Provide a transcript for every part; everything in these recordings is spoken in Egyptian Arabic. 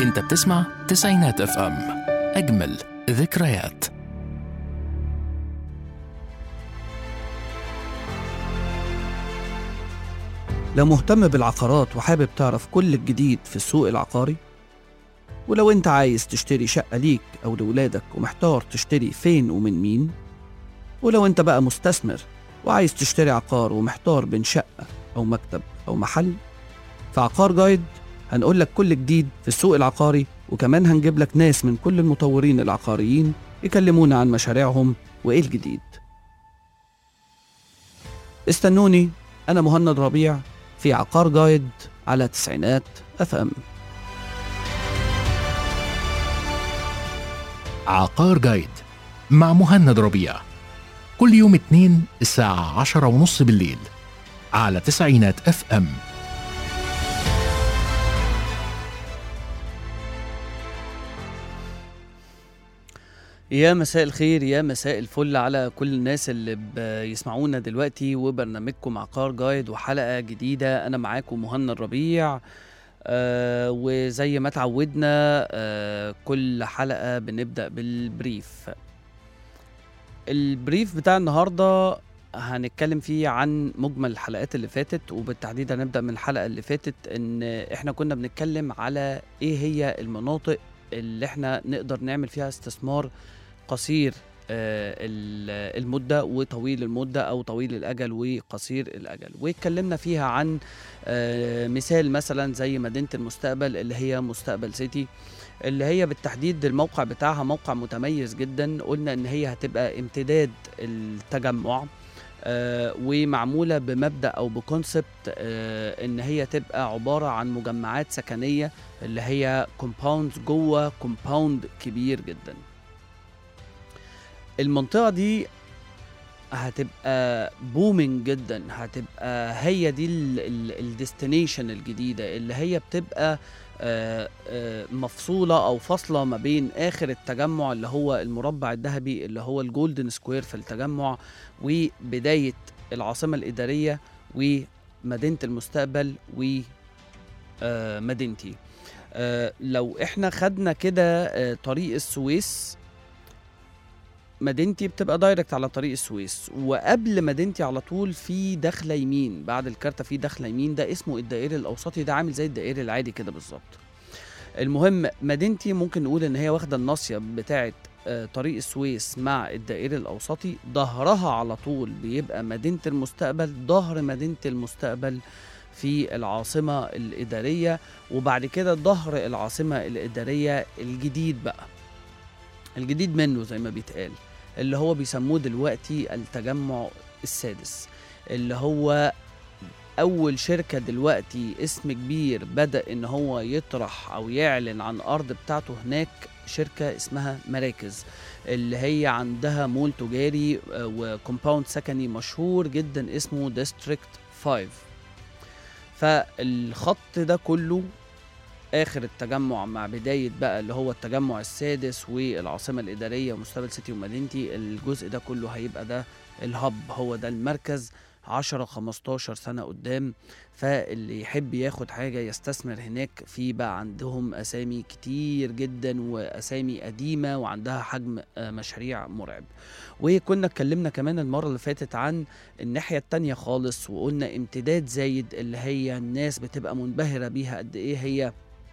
انت بتسمع تسعينات اف ام اجمل ذكريات لو مهتم بالعقارات وحابب تعرف كل الجديد في السوق العقاري ولو انت عايز تشتري شقة ليك أو لولادك ومحتار تشتري فين ومن مين ولو انت بقى مستثمر وعايز تشتري عقار ومحتار بين شقة أو مكتب أو محل في عقار جايد هنقول لك كل جديد في السوق العقاري وكمان هنجيب لك ناس من كل المطورين العقاريين يكلمونا عن مشاريعهم وإيه الجديد استنوني أنا مهند ربيع في عقار جايد على تسعينات اف ام عقار جايد مع مهند ربيع كل يوم اثنين الساعة عشرة ونص بالليل على تسعينات اف ام يا مساء الخير يا مساء الفل على كل الناس اللي بيسمعونا دلوقتي وبرنامجكم عقار جايد وحلقة جديدة أنا معاكم مهند ربيع آه وزي ما اتعودنا آه كل حلقة بنبدأ بالبريف البريف بتاع النهاردة هنتكلم فيه عن مجمل الحلقات اللي فاتت وبالتحديد هنبدأ من الحلقة اللي فاتت ان احنا كنا بنتكلم على ايه هي المناطق اللي احنا نقدر نعمل فيها استثمار قصير آه، ال- المدة وطويل المدة أو طويل الأجل وقصير الأجل واتكلمنا فيها عن آه، مثال مثلا زي مدينة المستقبل اللي هي مستقبل سيتي اللي هي بالتحديد الموقع بتاعها موقع متميز جدا قلنا ان هي هتبقى امتداد التجمع آه، ومعمولة بمبدأ أو بكونسبت آه، إن هي تبقى عبارة عن مجمعات سكنية اللي هي كومباوند جوه كومباوند كبير جدا المنطقة دي هتبقى بومينج جدا هتبقى هي دي الديستنيشن الجديدة اللي هي بتبقى آه، آه، مفصولة أو فاصلة ما بين آخر التجمع اللي هو المربع الذهبي اللي هو الجولدن سكوير في التجمع وبداية العاصمة الإدارية ومدينة المستقبل ومدينتي آه، لو احنا خدنا كده آه، طريق السويس مدينتي بتبقى دايركت على طريق السويس وقبل مدينتي على طول في دخله يمين بعد الكارتة في دخله يمين ده اسمه الدائري الاوسطي ده عامل زي الدائري العادي كده بالظبط المهم مدينتي ممكن نقول ان هي واخده الناصيه بتاعه آه، طريق السويس مع الدائري الاوسطي ظهرها على طول بيبقى مدينه المستقبل ظهر مدينه المستقبل في العاصمه الاداريه وبعد كده ظهر العاصمه الاداريه الجديد بقى الجديد منه زي ما بيتقال اللي هو بيسموه دلوقتي التجمع السادس اللي هو اول شركه دلوقتي اسم كبير بدا ان هو يطرح او يعلن عن ارض بتاعته هناك شركه اسمها مراكز اللي هي عندها مول تجاري آه، وكومباوند سكني مشهور جدا اسمه ديستريكت 5 فالخط ده كله اخر التجمع مع بدايه بقى اللي هو التجمع السادس والعاصمه الاداريه ومستقبل سيتي ومدينتي الجزء ده كله هيبقى ده الهب هو ده المركز 10 15 سنه قدام فاللي يحب ياخد حاجه يستثمر هناك في بقى عندهم اسامي كتير جدا واسامي قديمه وعندها حجم آه، مشاريع مرعب وكنا اتكلمنا كمان المره اللي فاتت عن الناحيه التانية خالص وقلنا امتداد زايد اللي هي الناس بتبقى منبهره بيها قد ايه هي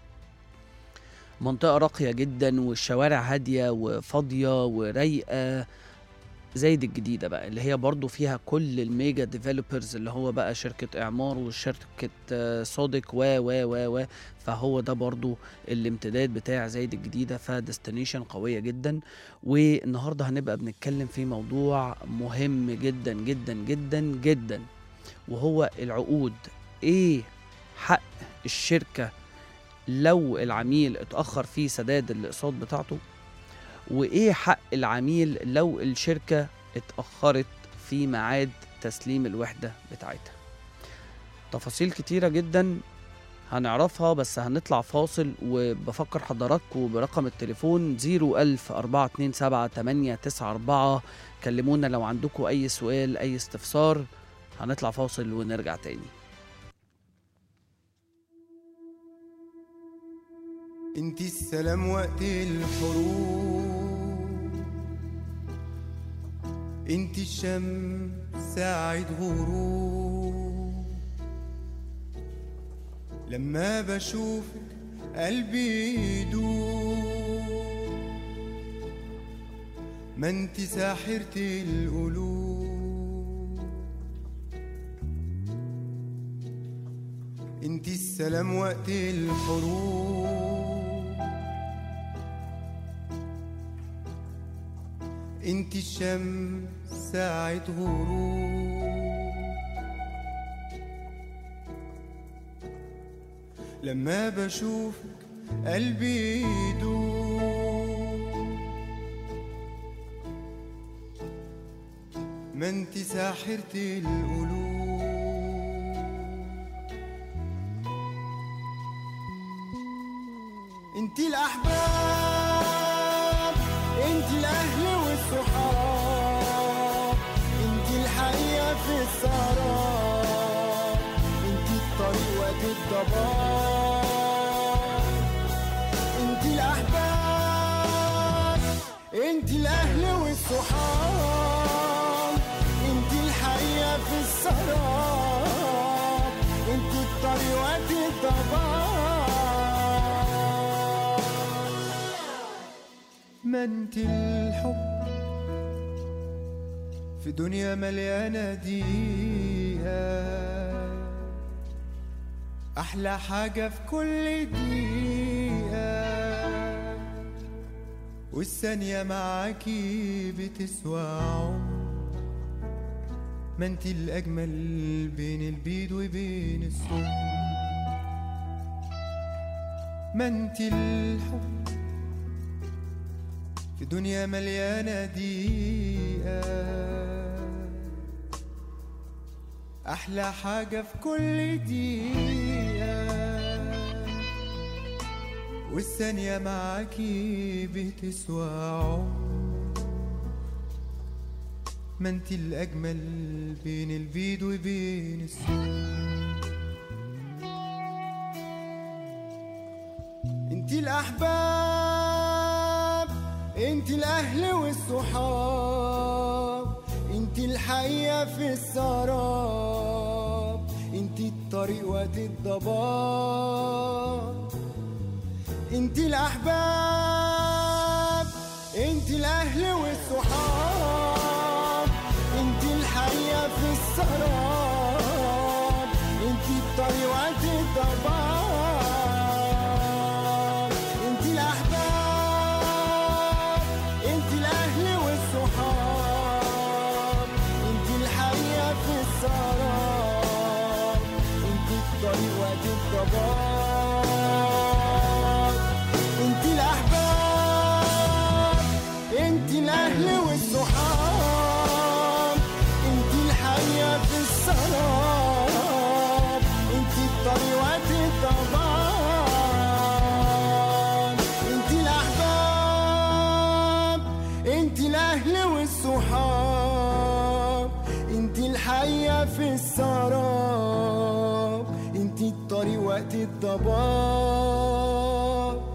منطقة راقية جدا والشوارع هادية وفاضية ورايقة زايد الجديدة بقى اللي هي برضو فيها كل الميجا ديفلوبرز اللي هو بقى شركة إعمار وشركة آه، صادق و و و و فهو ده برضو الامتداد بتاع زايد الجديدة فديستنيشن قوية جدا والنهاردة هنبقى بنتكلم في موضوع مهم جدا جدا جدا جدا وهو العقود ايه حق الشركة لو العميل اتأخر في سداد الأقساط بتاعته وإيه حق العميل لو الشركة اتأخرت في ميعاد تسليم الوحدة بتاعتها تفاصيل كتيرة جدا هنعرفها بس هنطلع فاصل وبفكر حضراتكم برقم التليفون 01000 427 894 كلمونا لو عندكم أي سؤال أي استفسار هنطلع فاصل ونرجع تاني انت السلام وقت الحروب انت الشمس ساعة غروب لما بشوفك قلبي يدوب ما انت ساحرة القلوب انت السلام وقت الحروب انت الشمس ساعة غروب لما بشوفك قلبي يدوب ما انت ساحرة القلوب انت الاحباب انت الاهل والصحاب انت الحقيقة في السهرات انت الطريق وقت الضباب انت الاحباب انت الاهل والصحاب انت الحقيقة في السهرات انت الطريق وقت الضباب ما انت الحب في دنيا مليانة دقيقة أحلى حاجة في كل دقيقة والثانية معاكي بتسوى عمر ما انت الأجمل بين البيض وبين السم ما انت الحب في دنيا مليانة دقيقة أحلى حاجة في كل دقيقة والثانية معاكي بتسوى عمر ما انت الأجمل بين البيض وبين السم انت الأحباب انت الأهل والصحاب انت الحقيقة في السراب انت الطريق وقت الضباب انت الأحباب انت الأهل والصحاب انت الحقيقة في السراب انت الطريق وقت الضباب انت الأحباب انت الأهل والصحاب انت الحقيقة في السراب انت الطريق وقت الضباب انت الأحباب انت الأهل والصحاب انت الحقيقة في السراب انت الطريق وقت الضباب انت الأحباب انت الأهل والصحاب انت الحقيقة في السراب انت الطريق وقت الضباب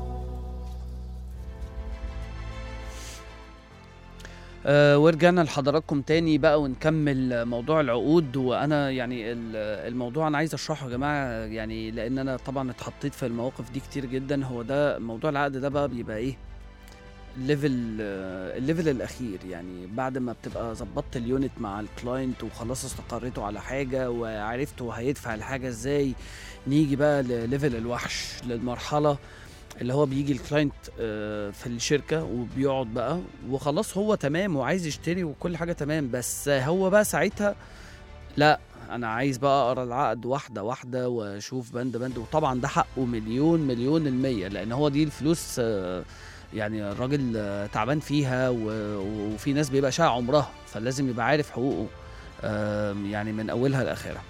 أه ورجعنا لحضراتكم تاني بقى ونكمل موضوع العقود وانا يعني ال- الموضوع انا عايز اشرحه يا جماعه يعني لان انا طبعا اتحطيت في المواقف دي كتير جدا هو ده موضوع العقد ده بقى بيبقى ايه الليفل آه، الليفل الاخير يعني بعد ما بتبقى ظبطت اليونت مع الكلاينت وخلاص استقريتوا على حاجه وعرفتوا هيدفع الحاجه ازاي نيجي بقى لليفل الوحش للمرحله اللي هو بيجي الكلاينت آه، في الشركه وبيقعد بقى وخلاص هو تمام وعايز يشتري وكل حاجه تمام بس هو بقى ساعتها لا انا عايز بقى اقرا العقد واحده واحده واشوف بند بند وطبعا ده حقه مليون مليون المية لان هو دي الفلوس آه، يعني الراجل آه، تعبان فيها و- وفي ناس بيبقى شاع عمرها فلازم يبقى عارف حقوقه آم، يعني من اولها لاخرها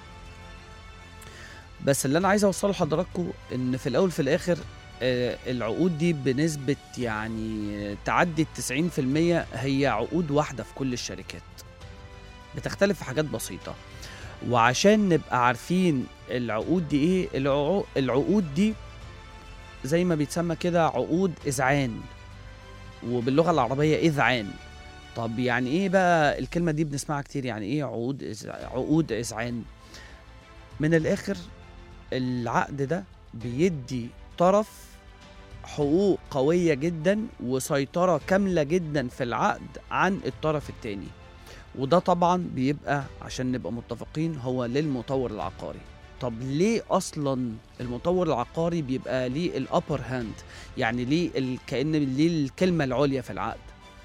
بس اللي انا عايز اوصله لحضراتكم ان في الاول في الاخر آه، العقود دي بنسبة يعني تعدي التسعين في المية هي عقود واحدة في كل الشركات بتختلف في حاجات بسيطة وعشان نبقى عارفين العقود دي ايه العقو- العقود دي زي ما بيتسمى كده عقود اذعان وباللغه العربيه اذعان طب يعني ايه بقى الكلمه دي بنسمعها كتير يعني ايه عقود إز... عقود اذعان من الاخر العقد ده بيدي طرف حقوق قويه جدا وسيطره كامله جدا في العقد عن الطرف التاني وده طبعا بيبقى عشان نبقى متفقين هو للمطور العقاري طب ليه اصلا المطور العقاري بيبقى ليه الابر هاند يعني ليه ال... كان ليه الكلمه العليا في العقد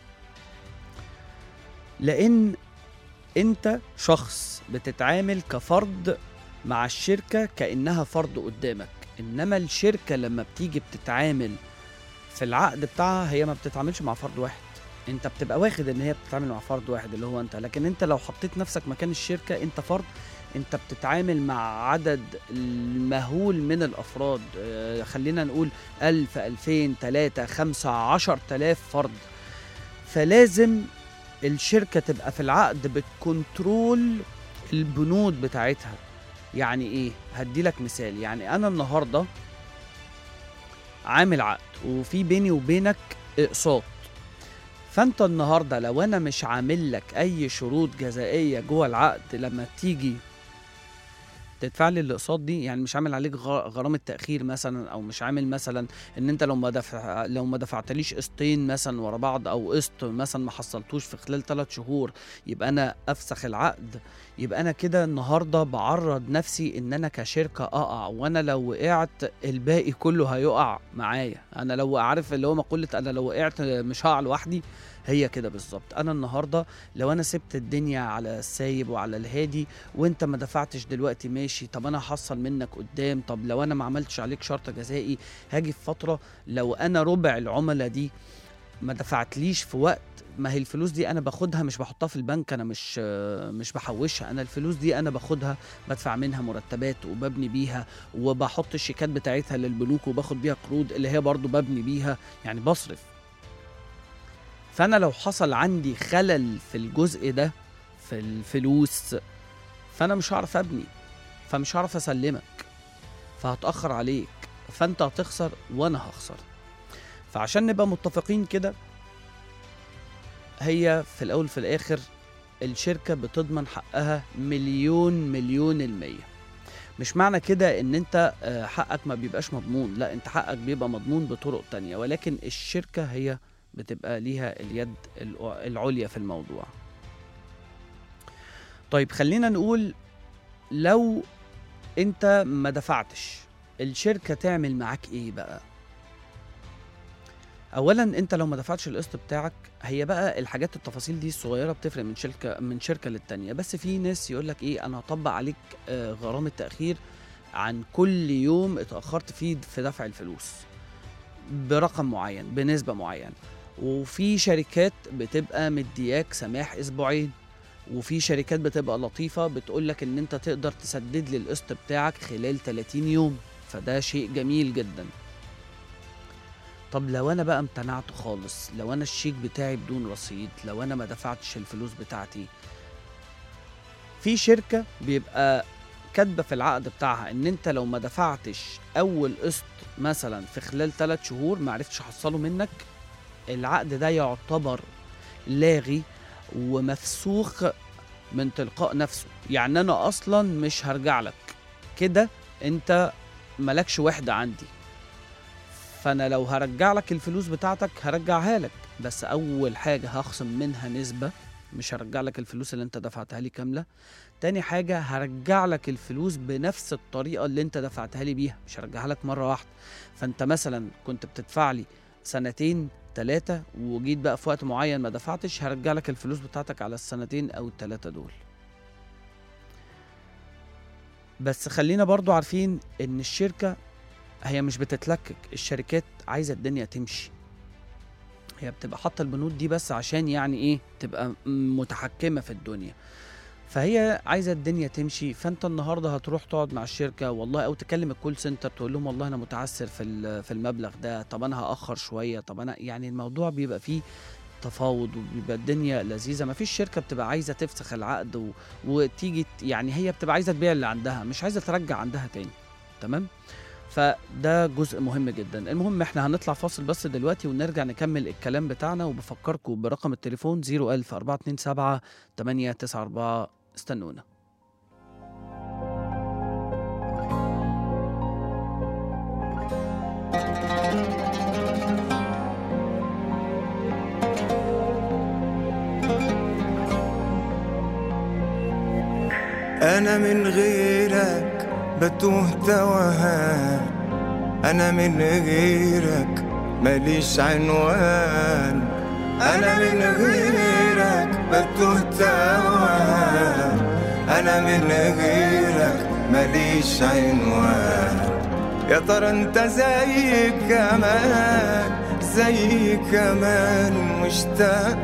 لان انت شخص بتتعامل كفرد مع الشركه كانها فرد قدامك انما الشركه لما بتيجي بتتعامل في العقد بتاعها هي ما بتتعاملش مع فرد واحد انت بتبقى واخد ان هي بتتعامل مع فرد واحد اللي هو انت لكن انت لو حطيت نفسك مكان الشركه انت فرد انت بتتعامل مع عدد المهول من الافراد اه خلينا نقول ألف ألفين تلاتة خمسة عشر تلاف فرد فلازم الشركة تبقى في العقد بتكنترول البنود بتاعتها يعني ايه هدي لك مثال يعني انا النهارده عامل عقد وفي بيني وبينك اقساط فانت النهارده لو انا مش عامل لك اي شروط جزائيه جوه العقد لما تيجي تدفع لي الاقساط دي يعني مش عامل عليك غ- غرامه تاخير مثلا او مش عامل مثلا ان انت لو ما دفع لو ما دفعتليش قسطين مثلا ورا بعض او قسط مثلا ما حصلتوش في خلال ثلاث شهور يبقى انا افسخ العقد يبقى انا كده النهارده بعرض نفسي ان انا كشركه اقع وانا لو وقعت الباقي كله هيقع معايا انا لو عارف اللي هو مقوله انا لو وقعت مش هقع لوحدي هي كده بالظبط انا النهارده لو انا سبت الدنيا على السايب وعلى الهادي وانت ما دفعتش دلوقتي ماشي طب انا هحصل منك قدام طب لو انا ما عملتش عليك شرط جزائي هاجي في فتره لو انا ربع العملاء دي ما دفعتليش في وقت ما هي الفلوس دي انا باخدها مش بحطها في البنك انا مش مش بحوشها انا الفلوس دي انا باخدها بدفع منها مرتبات وببني بيها وبحط الشيكات بتاعتها للبنوك وباخد بيها قروض اللي هي برضو ببني بيها يعني بصرف فانا لو حصل عندي خلل في الجزء ده في الفلوس فانا مش هعرف ابني فمش هعرف اسلمك فهتاخر عليك فانت هتخسر وانا هخسر فعشان نبقى متفقين كده هي في الاول في الاخر الشركه بتضمن حقها مليون مليون المية مش معنى كده ان انت آه، حقك ما بيبقاش مضمون لا انت حقك بيبقى مضمون بطرق تانية ولكن الشركة هي بتبقى ليها اليد الع- العليا في الموضوع طيب خلينا نقول لو انت ما دفعتش الشركة تعمل معاك ايه بقى اولا انت لو ما دفعتش القسط بتاعك هي بقى الحاجات التفاصيل دي الصغيره بتفرق من شركه من شركه للتانيه بس في ناس يقول لك ايه انا هطبق عليك آه، غرامه تاخير عن كل يوم اتاخرت فيه في دفع الفلوس برقم معين بنسبه معينه وفي شركات بتبقى مدياك سماح اسبوعين وفي شركات بتبقى لطيفه بتقول لك ان انت تقدر تسدد لي القسط بتاعك خلال 30 يوم فده شيء جميل جدا طب لو انا بقى امتنعت خالص لو انا الشيك بتاعي بدون رصيد لو انا ما دفعتش الفلوس بتاعتي في شركه بيبقى كاتبه في العقد بتاعها ان انت لو ما دفعتش اول قسط مثلا في خلال ثلاث شهور ما عرفتش احصله منك العقد ده يعتبر لاغي ومفسوخ من تلقاء نفسه يعني انا اصلا مش هرجع لك كده انت ملكش وحده عندي فانا لو هرجع لك الفلوس بتاعتك هرجعها لك بس اول حاجه هخصم منها نسبه مش هرجع لك الفلوس اللي انت دفعتها لي كامله تاني حاجه هرجع لك الفلوس بنفس الطريقه اللي انت دفعتها لي بيها مش هرجعها لك مره واحده فانت مثلا كنت بتدفع لي سنتين ثلاثة وجيت بقى في وقت معين ما دفعتش هرجع لك الفلوس بتاعتك على السنتين او الثلاثة دول بس خلينا برضو عارفين ان الشركة هي مش بتتلكك الشركات عايزة الدنيا تمشي هي بتبقى حاطة البنود دي بس عشان يعني ايه تبقى م- متحكمة في الدنيا فهي عايزة الدنيا تمشي فانت النهاردة هتروح تقعد مع الشركة والله او تكلم الكول سنتر تقول لهم والله انا متعثر في ال- في المبلغ ده طب انا هأخر شوية طب انا يعني الموضوع بيبقى فيه تفاوض وبيبقى الدنيا لذيذة مفيش شركة بتبقى عايزة تفسخ العقد و... وتيجي ت- يعني هي بتبقى عايزة تبيع اللي عندها مش عايزة ترجع عندها تاني تمام فده جزء مهم جدا المهم احنا هنطلع فاصل بس دلوقتي ونرجع نكمل الكلام بتاعنا وبفكركم برقم التليفون 01000 427 894 استنونا أنا من غيرك بتوه توهان أنا من غيرك ماليش عنوان أنا من غيرك بتوه توهان أنا من غيرك ماليش عنوان يا ترى انت زي كمان زي كمان مشتاق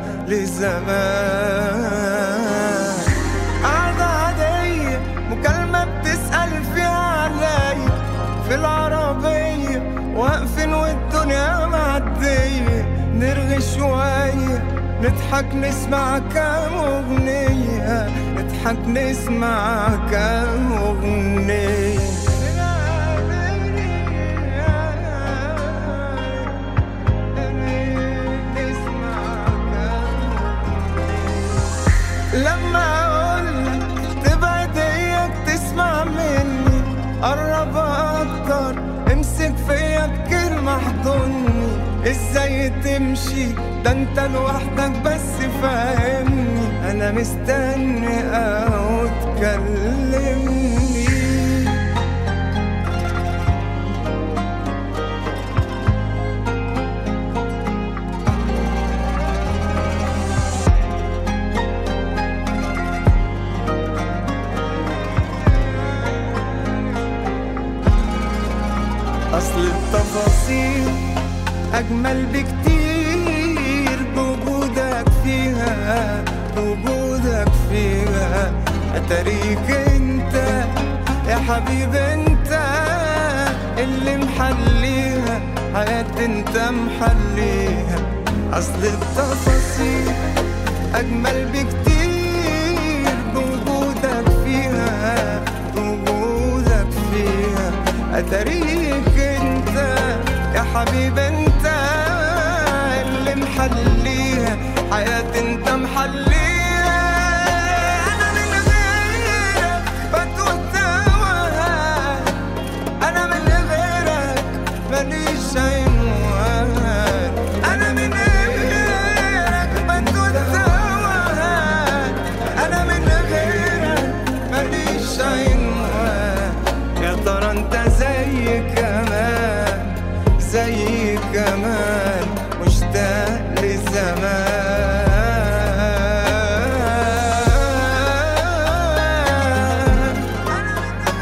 لزمان قعدة عادية مكالمة بتسأل فيها عليا في العربية واقفين والدنيا معدية نرغي شوية نضحك نسمع كام أغنية نضحك نسمع كام أغنية نسمع كام لما اقولك تبعد اياك تسمع مني قرب اكتر امسك فيا بكلمة احضني ازاي تمشي ده انت لوحدك بس فاهمني انا مستني او تكلمني أصل التفاصيل أجمل بكتير بوجودك فيها بوجودك فيها أتاريك أنت يا حبيب أنت اللي محليها حياتي أنت محليها أصل التفاصيل أجمل بكتير بوجودك فيها بوجودك فيها أتاريك أنت يا حبيب أنت اللي محليها حياتي أنت محليها أنا من غيرك بتوه توهان أنا من غيرك ماليش عنوان أنا من غيرك بتوه توهان أنا من غيرك ماليش عنوان يا ترى أنت زي كمان زي كمان مشتاق لزمان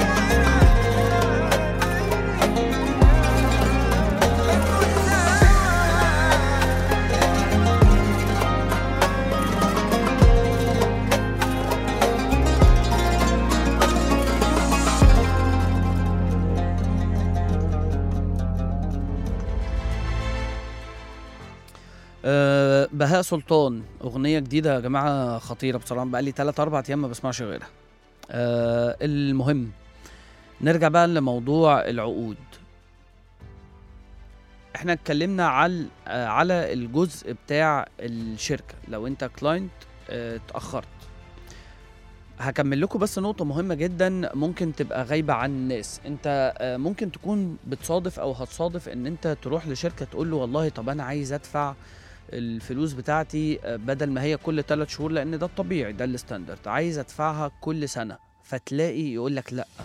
أه بهاء سلطان اغنيه جديده يا جماعه خطيره بصراحه بقى لي 3 4 ايام ما بسمعش غيرها أه المهم نرجع بقى لموضوع العقود احنا اتكلمنا على آه، على الجزء بتاع الشركه لو انت كلاينت اتاخرت هكمل لكم بس نقطة مهمة جدا ممكن تبقى غايبة عن الناس انت آه، ممكن تكون بتصادف او هتصادف ان انت تروح لشركة تقول له والله طب انا عايز ادفع الفلوس بتاعتي آه، بدل ما هي كل ثلاث شهور لان ده الطبيعي ده الستاندرد عايز ادفعها كل سنة فتلاقي يقول لك لا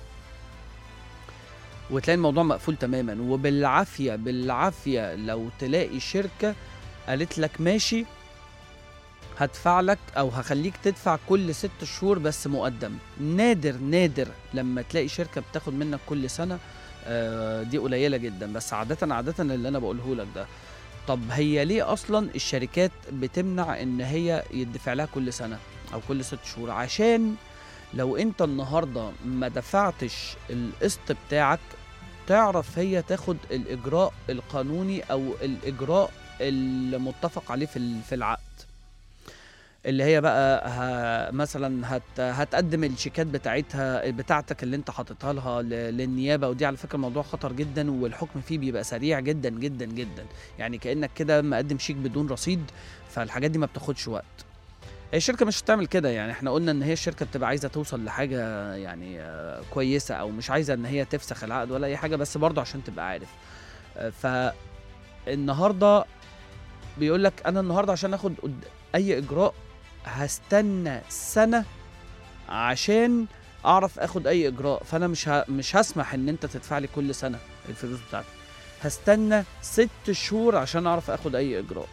وتلاقي الموضوع مقفول تماما وبالعافية بالعافية لو تلاقي شركة قالت لك ماشي هدفع لك او هخليك تدفع كل ست شهور بس مقدم نادر نادر لما تلاقي شركه بتاخد منك كل سنه آه، دي قليله جدا بس عاده عاده اللي انا بقوله لك ده طب هي ليه اصلا الشركات بتمنع ان هي يدفع لها كل سنه او كل ست شهور عشان لو انت النهارده ما دفعتش القسط بتاعك تعرف هي تاخد الاجراء القانوني او الاجراء المتفق عليه في ال- في العقد اللي هي بقى ه... مثلا هت... هتقدم الشيكات بتاعتها بتاعتك اللي انت حاططها لها ل... للنيابه ودي على فكره موضوع خطر جدا والحكم فيه بيبقى سريع جدا جدا جدا يعني كانك كده مقدم شيك بدون رصيد فالحاجات دي ما بتاخدش وقت هي الشركه مش هتعمل كده يعني احنا قلنا ان هي الشركه بتبقى عايزه توصل لحاجه يعني آه، كويسه او مش عايزه ان هي تفسخ العقد ولا اي حاجه بس برضه عشان تبقى عارف آه، فالنهارده بيقول لك انا النهارده عشان اخد قد- اي اجراء هستنى سنه عشان اعرف اخد اي اجراء فانا مش ه... مش هسمح ان انت تدفع لي كل سنه الفلوس بتاعتي هستنى ست شهور عشان اعرف اخد اي اجراء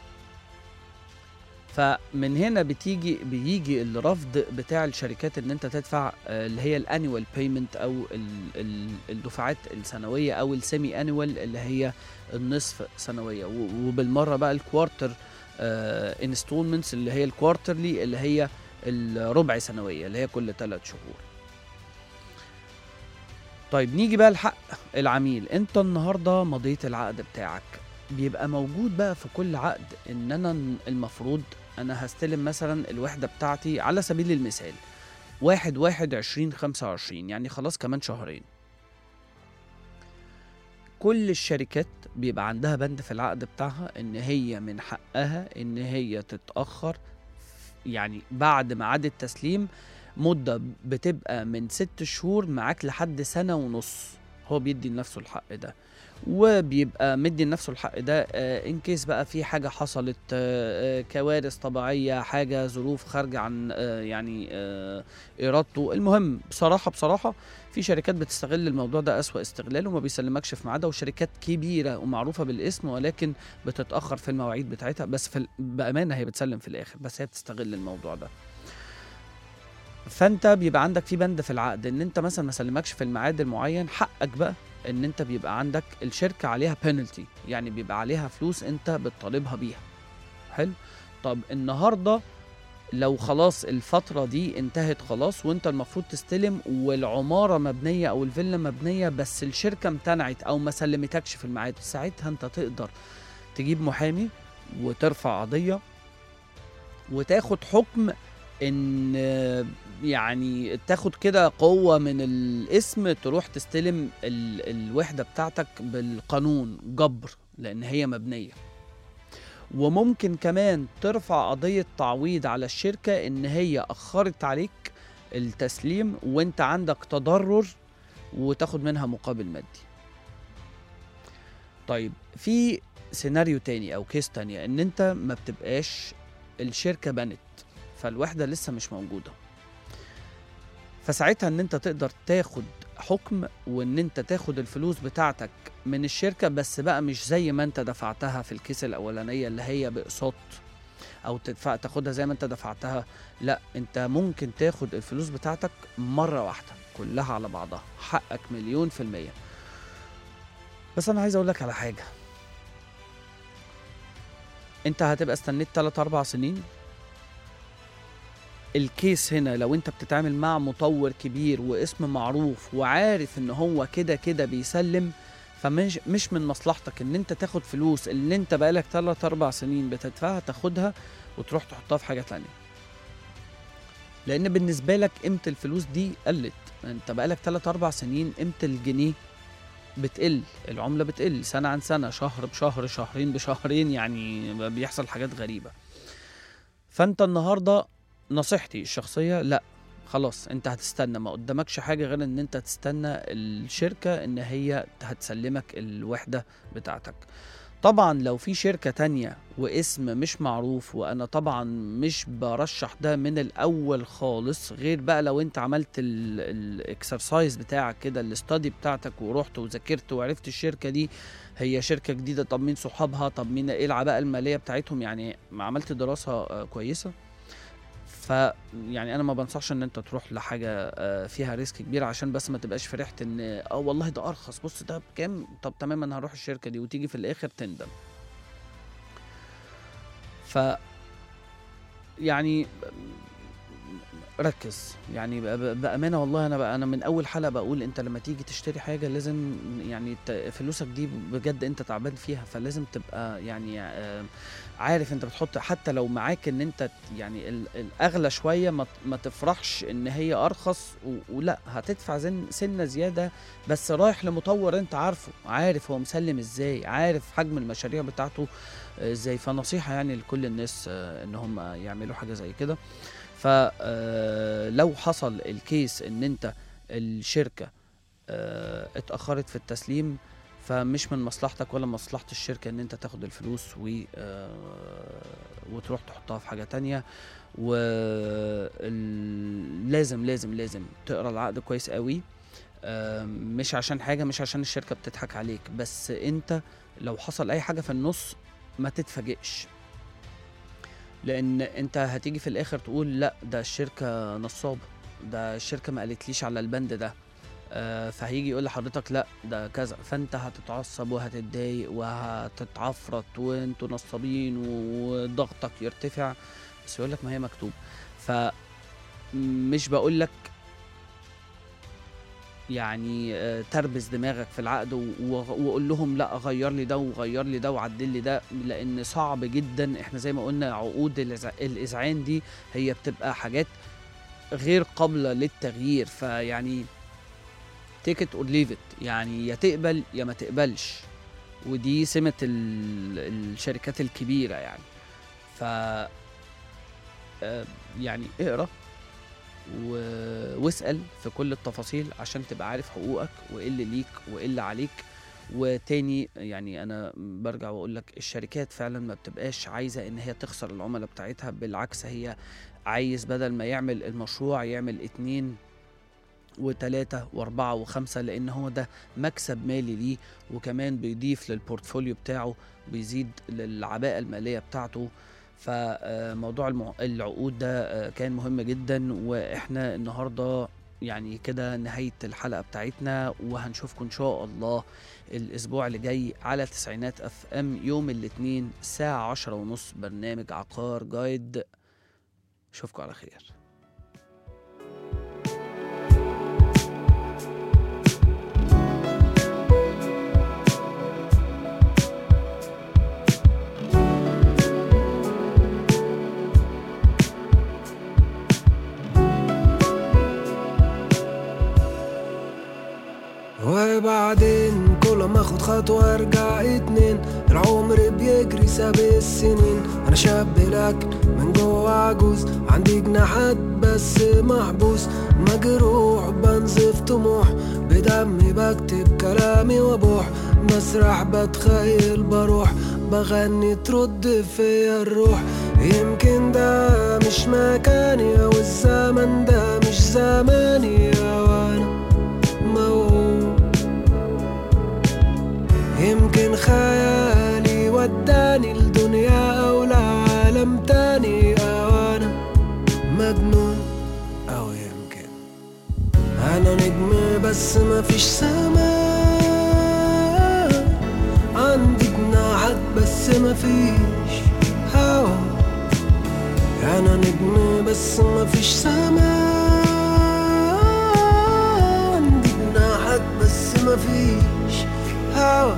فمن هنا بتيجي بيجي الرفض بتاع الشركات ان انت تدفع آه، اللي هي الانيوال بيمنت او ال- ال- الدفعات السنويه او السيمي انيوال اللي هي النصف سنويه و- وبالمره بقى الكوارتر انستولمنتس اللي هي الكوارترلي اللي هي الربع سنويه اللي هي كل ثلاث شهور طيب نيجي بقى لحق العميل انت النهارده مضيت العقد بتاعك بيبقى موجود بقى في كل عقد ان انا المفروض انا هستلم مثلا الوحده بتاعتي على سبيل المثال واحد واحد عشرين خمسة وعشرين يعني خلاص كمان شهرين كل الشركات بيبقى عندها بند في العقد بتاعها ان هي من حقها ان هي تتاخر يعني بعد ميعاد التسليم مده بتبقى من ست شهور معاك لحد سنه ونص هو بيدي لنفسه الحق ده وبيبقى مدي لنفسه الحق ده ان كيس بقى في حاجه حصلت آه، آه، كوارث طبيعيه حاجه ظروف خارجه عن آه، يعني آه، ارادته المهم بصراحه بصراحه في شركات بتستغل الموضوع ده اسوأ استغلال وما بيسلمكش في ميعادها وشركات كبيره ومعروفه بالاسم ولكن بتتاخر في المواعيد بتاعتها بس في ال- بامانه هي بتسلم في الاخر بس هي بتستغل الموضوع ده فانت بيبقى عندك في بند في العقد ان انت مثلا ما سلمكش في الميعاد المعين حقك بقى ان انت بيبقى عندك الشركه عليها بينالتي يعني بيبقى عليها فلوس انت بتطالبها بيها حلو طب النهارده لو خلاص الفترة دي انتهت خلاص وانت المفروض تستلم والعمارة مبنية او الفيلا مبنية بس الشركة امتنعت او ما سلمتكش في الميعاد ساعتها انت تقدر تجيب محامي وترفع قضية وتاخد حكم ان آه، يعني تاخد كده قوة من الاسم تروح تستلم ال الوحدة بتاعتك بالقانون جبر لان هي مبنية وممكن كمان ترفع قضية تعويض على الشركة ان هي اخرت عليك التسليم وانت عندك تضرر وتاخد منها مقابل مادي طيب في سيناريو تاني او كيس تانية ان انت ما بتبقاش الشركة بنت فالوحدة لسه مش موجودة فساعتها ان انت تقدر تاخد حكم وان انت تاخد الفلوس بتاعتك من الشركة بس بقى مش زي ما انت دفعتها في الكيس الاولانية اللي هي باقساط او تدفع تاخدها زي ما انت دفعتها لا انت ممكن تاخد الفلوس بتاعتك مرة واحدة كلها على بعضها حقك مليون في المية بس انا عايز اقول لك على حاجة انت هتبقى استنيت 3 4 سنين الكيس هنا لو انت بتتعامل مع مطور كبير واسم معروف وعارف ان هو كده كده بيسلم فمش مش من مصلحتك ان انت تاخد فلوس اللي انت بقالك 3 4 سنين بتدفعها تاخدها وتروح تحطها في حاجه تانية لان بالنسبه لك قيمه الفلوس دي قلت انت بقالك 3 4 سنين قيمه الجنيه بتقل العمله بتقل سنه عن سنه شهر بشهر شهرين بشهرين يعني بيحصل حاجات غريبه فانت النهارده نصيحتي الشخصيه لا خلاص انت هتستنى ما قدامكش حاجه غير ان انت تستنى الشركه ان هي هتسلمك الوحده بتاعتك طبعا لو في شركه تانية واسم مش معروف وانا طبعا مش برشح ده من الاول خالص غير بقى لو انت عملت الاكسرسايز بتاعك كده الاستادي بتاعتك ورحت وذاكرت وعرفت الشركه دي هي شركه جديده طب مين صحابها طب مين ايه العباءه الماليه بتاعتهم يعني عملت دراسه آه، كويسه ف يعني انا ما بنصحش ان انت تروح لحاجه آه، فيها ريسك كبير عشان بس ما تبقاش فرحت ان اه والله ده ارخص بص ده بكام طب تمام انا هروح الشركه دي وتيجي في الاخر تندم ف يعني ركز يعني بأ- بأ- بامانه والله انا بقى انا من اول حلقه بقول انت لما تيجي تشتري حاجه لازم يعني ت- فلوسك دي بجد انت تعبان فيها فلازم تبقى يعني آه، عارف انت بتحط حتى لو معاك ان انت ت- يعني ال- الاغلى شويه ما ت- ما تفرحش ان هي ارخص و- ولا هتدفع زن سنه زياده بس رايح لمطور انت عارفه عارف هو مسلم ازاي عارف حجم المشاريع بتاعته آه، ازاي فنصيحه يعني لكل الناس آه، ان هم يعملوا حاجه زي كده فلو حصل الكيس ان انت الشركه آه، اتاخرت في التسليم فمش من مصلحتك ولا مصلحه الشركه ان انت تاخد الفلوس و آه، وتروح تحطها في حاجه تانية ولازم لازم لازم تقرا العقد كويس قوي آه، مش عشان حاجه مش عشان الشركه بتضحك عليك بس انت لو حصل اي حاجه في النص ما تتفاجئش لان انت هتيجي في الاخر تقول لا ده الشركه نصابه ده الشركه ما قالتليش على البند ده آه، فهيجي يقول لحضرتك لا ده كذا فانت هتتعصب وهتتضايق وهتتعفرت وانتوا نصابين وضغطك يرتفع بس يقول لك ما هي مكتوب فمش بقول لك يعني آه، تربس دماغك في العقد و- و- وقول لهم لا غير لي ده وغير لي ده وعدل لي ده لان صعب جدا احنا زي ما قلنا عقود الإذع- الاذعان دي هي بتبقى حاجات غير قابله للتغيير فيعني تيكت اور ليف يعني يا تقبل يا ما تقبلش ودي سمه ال- الشركات الكبيره يعني ف آه، يعني اقرا و- واسال في كل التفاصيل عشان تبقى عارف حقوقك وايه اللي ليك وايه اللي عليك وتاني يعني انا برجع واقول لك الشركات فعلا ما بتبقاش عايزه ان هي تخسر العملاء بتاعتها بالعكس هي عايز بدل ما يعمل المشروع يعمل اتنين وتلاتة واربعة وخمسة لان هو ده مكسب مالي ليه وكمان بيضيف للبورتفوليو بتاعه بيزيد للعباءة المالية بتاعته فموضوع المع- العقود ده آه، كان مهم جدا واحنا النهارده يعني كده نهاية الحلقة بتاعتنا وهنشوفكم إن شاء الله الأسبوع اللي جاي على تسعينات أف أم يوم الاثنين الساعة عشرة ونص برنامج عقار جايد أشوفكم على خير وبعدين كل ما اخد خطوة ارجع اتنين العمر بيجري ساب السنين انا شاب لكن من جوه عجوز عندي جناحات بس محبوس مجروح بنزف طموح بدمي بكتب كلامي وابوح بسرح بتخيل بروح بغني ترد فيا الروح يمكن ده مش مكاني او الزمن ده مش زماني وانا موهوم يمكن خيالي وداني لدنيا أو لعالم تاني أو أنا مجنون أو يمكن أنا نجم بس مفيش سماء عندي جناحات بس مفيش هوا أنا نجم بس مفيش سماء عندي جناحات بس مفيش هوا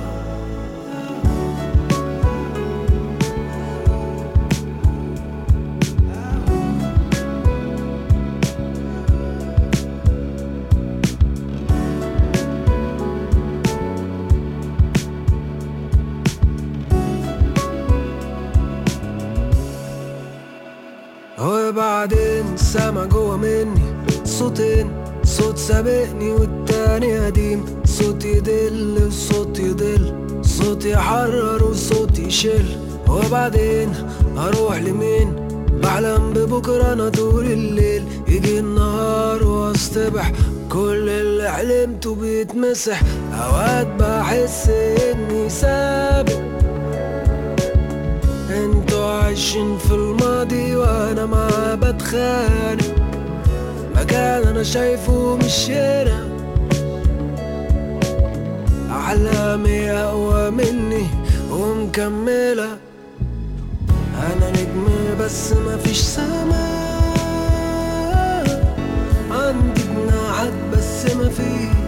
وبعدين سما جوا مني صوتين صوت سابقني والتاني قديم صوت يدل وصوت يضل صوت يحرر وصوت يشل وبعدين اروح لمين بحلم ببكرة انا طول الليل يجي النهار واصطبح كل اللي حلمته بيتمسح اوقات بحس اني سابق انتوا عايشين في الماضي وانا معاه بتخانق مكان انا شايفه مش هنا احلامي اقوى مني ومكمله انا نجم بس مفيش سماء بس مفيش